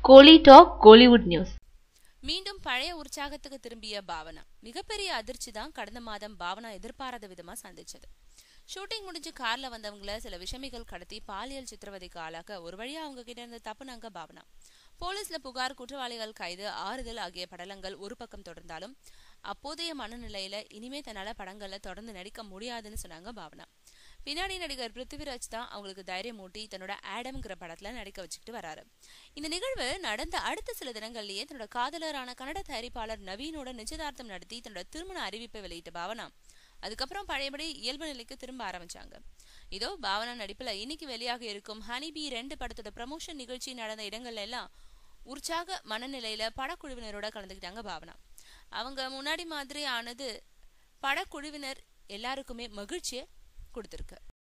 கோலி talk Kollywood news மீண்டும் பழைய உற்சாகத்துக்கு திரும்பிய பாவனா மிகப்பெரிய அதிர்ச்சி தான் கடந்த மாதம் பாவனா எதிர்பாராத விதமா சந்திச்சது ஷூட்டிங் முடிஞ்சு கார்ல வந்தவங்கள சில விஷமிகள் கடத்தி பாலியல் சித்திரவதைக்கு ஆளாக்க ஒரு வழியா அவங்க கிட்ட இருந்து தப்புனாங்க பாவனா போலீஸ்ல புகார் குற்றவாளிகள் கைது ஆறுதல் ஆகிய படலங்கள் ஒரு பக்கம் தொடர்ந்தாலும் அப்போதைய மனநிலையில இனிமே தன்னால படங்கள்ல தொடர்ந்து நடிக்க முடியாதுன்னு சொன்னாங்க பாவனா பின்னாடி நடிகர் பிருத்திவிராஜ் தான் அவங்களுக்கு தைரியம் ஊட்டி தன்னோட ஆடம்ங்கிற படத்துல நடிக்க வச்சுக்கிட்டு வராரு இந்த நிகழ்வு நடந்த அடுத்த சில தினங்கள்லயே தன்னோட காதலரான கன்னட தயாரிப்பாளர் நவீனோட நிச்சயதார்த்தம் நடத்தி தன்னோட திருமண அறிவிப்பை வெளியிட்ட பாவனா அதுக்கப்புறம் பழையபடி இயல்பு நிலைக்கு திரும்ப ஆரம்பிச்சாங்க இதோ பாவனா நடிப்புல இன்னைக்கு வெளியாக இருக்கும் ஹனி பி ரெண்டு படத்தோட ப்ரமோஷன் நிகழ்ச்சி நடந்த இடங்கள்ல எல்லாம் உற்சாக மனநிலையில படக்குழுவினரோட கலந்துக்கிட்டாங்க பாவனா அவங்க முன்னாடி மாதிரி ஆனது படக்குழுவினர் எல்லாருக்குமே மகிழ்ச்சியை கொடுத்துருக்கு